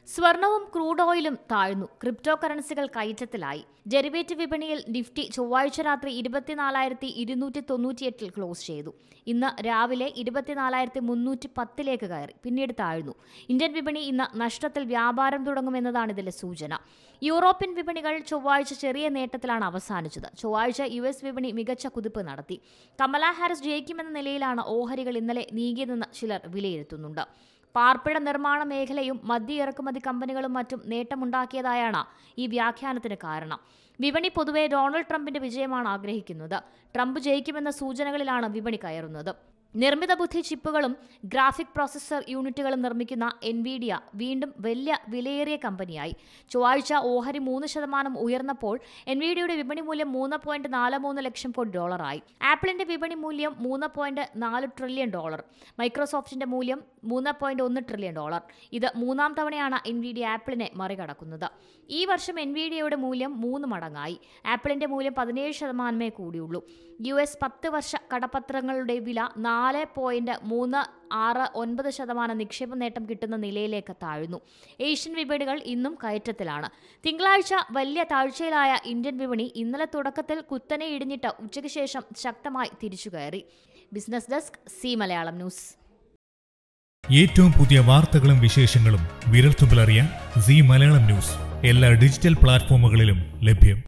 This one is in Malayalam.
സ്വർണവും ക്രൂഡ് ഓയിലും താഴ്ന്നു ക്രിപ്റ്റോ കറൻസികൾ കയറ്റത്തിലായി ഡെറിവേറ്റീവ് വിപണിയിൽ നിഫ്റ്റി ചൊവ്വാഴ്ച രാത്രി ഇരുപത്തിനാലായിരത്തി ഇരുന്നൂറ്റി തൊണ്ണൂറ്റിയെട്ടിൽ ക്ലോസ് ചെയ്തു ഇന്ന് രാവിലെ ഇരുപത്തിനാലായിരത്തി മുന്നൂറ്റി പത്തിലേക്ക് കയറി പിന്നീട് താഴ്ന്നു ഇന്ത്യൻ വിപണി ഇന്ന് നഷ്ടത്തിൽ വ്യാപാരം തുടങ്ങുമെന്നതാണ് ഇതിലെ സൂചന യൂറോപ്യൻ വിപണികൾ ചൊവ്വാഴ്ച ചെറിയ നേട്ടത്തിലാണ് അവസാനിച്ചത് ചൊവ്വാഴ്ച യു എസ് വിപണി മികച്ച കുതിപ്പ് നടത്തി കമല ഹാരിസ് ജയിക്കുമെന്ന നിലയിലാണ് ഓഹരികൾ ഇന്നലെ നീങ്ങിയതെന്ന് ചിലർ വിലയിരുത്തുന്നുണ്ട് പാർപ്പിട നിർമ്മാണ മേഖലയും മദ്യ ഇറക്കുമതി കമ്പനികളും മറ്റും നേട്ടമുണ്ടാക്കിയതായാണ് ഈ വ്യാഖ്യാനത്തിന് കാരണം വിപണി പൊതുവെ ഡൊണാൾഡ് ട്രംപിന്റെ വിജയമാണ് ആഗ്രഹിക്കുന്നത് ട്രംപ് ജയിക്കുമെന്ന സൂചനകളിലാണ് വിപണി കയറുന്നത് നിർമ്മിത ബുദ്ധി ചിപ്പുകളും ഗ്രാഫിക് പ്രോസസ്സർ യൂണിറ്റുകളും നിർമ്മിക്കുന്ന എൻവിഡിയ വീണ്ടും വലിയ വിലയേറിയ കമ്പനിയായി ചൊവ്വാഴ്ച ഓഹരി മൂന്ന് ശതമാനം ഉയർന്നപ്പോൾ എൻവിഡിയയുടെ വിപണി മൂല്യം മൂന്ന് പോയിന്റ് നാല് മൂന്ന് ലക്ഷം കോടി ഡോളറായി ആപ്പിളിന്റെ വിപണി മൂല്യം മൂന്ന് പോയിന്റ് നാല് ട്രില്യൺ ഡോളർ മൈക്രോസോഫ്റ്റിന്റെ മൂല്യം മൂന്ന് പോയിന്റ് ഒന്ന് ട്രില്യൺ ഡോളർ ഇത് മൂന്നാം തവണയാണ് എൻവിഡിയ ആപ്പിളിനെ മറികടക്കുന്നത് ഈ വർഷം എൻവിഡിയയുടെ മൂല്യം മൂന്ന് മടങ്ങായി ആപ്പിളിന്റെ മൂല്യം പതിനേഴ് ശതമാനമേ കൂടിയുള്ളൂ യു എസ് പത്ത് വർഷ കടപ്പത്രങ്ങളുടെ വില നാല് പോയിന്റ് മൂന്ന് ആറ് ഒൻപത് ശതമാനം നിക്ഷേപ നേട്ടം കിട്ടുന്ന നിലയിലേക്ക് താഴ്ന്നു ഏഷ്യൻ വിപണികൾ ഇന്നും കയറ്റത്തിലാണ് തിങ്കളാഴ്ച വലിയ താഴ്ചയിലായ ഇന്ത്യൻ വിപണി ഇന്നലെ തുടക്കത്തിൽ കുത്തനെ ഇടിഞ്ഞിട്ട് ഉച്ചയ്ക്ക് ശേഷം ശക്തമായി തിരിച്ചുകയറി business desk C Malayalam News ഏറ്റവും പുതിയ വാർത്തകളും വിശേഷങ്ങളും വിരൽത്തുമ്പിലറിയാൻ സി മലയാളം ന്യൂസ് എല്ലാ ഡിജിറ്റൽ പ്ലാറ്റ്ഫോമുകളിലും ലഭ്യം